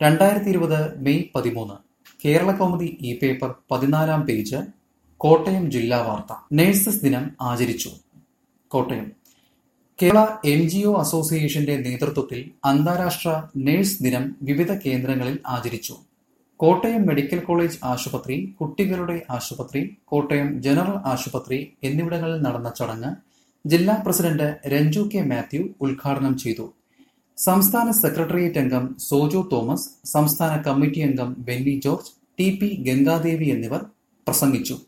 രണ്ടായിരത്തി ഇരുപത് മെയ് പതിമൂന്ന് കേരളകൗമുദി ഈ പേപ്പർ പതിനാലാം പേജ് കോട്ടയം ജില്ലാ വാർത്ത നഴ്സസ് ദിനം ആചരിച്ചു Kottayam Kerala N G O അസോസിയേഷന്റെ നേതൃത്വത്തിൽ അന്താരാഷ്ട്ര നഴ്സ് ദിനം വിവിധ കേന്ദ്രങ്ങളിൽ ആചരിച്ചു കോട്ടയം മെഡിക്കൽ കോളേജ് ആശുപത്രി കുട്ടികളുടെ ആശുപത്രി കോട്ടയം ജനറൽ ആശുപത്രി എന്നിവിടങ്ങളിൽ നടന്ന ചടങ്ങ് ജില്ലാ പ്രസിഡന്റ് രഞ്ജു കെ മാത്യു ഉദ്ഘാടനം ചെയ്തു സംസ്ഥാന സെക്രട്ടേറിയറ്റ് അംഗം സോജോ തോമസ് സംസ്ഥാന കമ്മിറ്റി അംഗം Benny George T P Gangadevi എന്നിവർ പ്രസംഗിച്ചു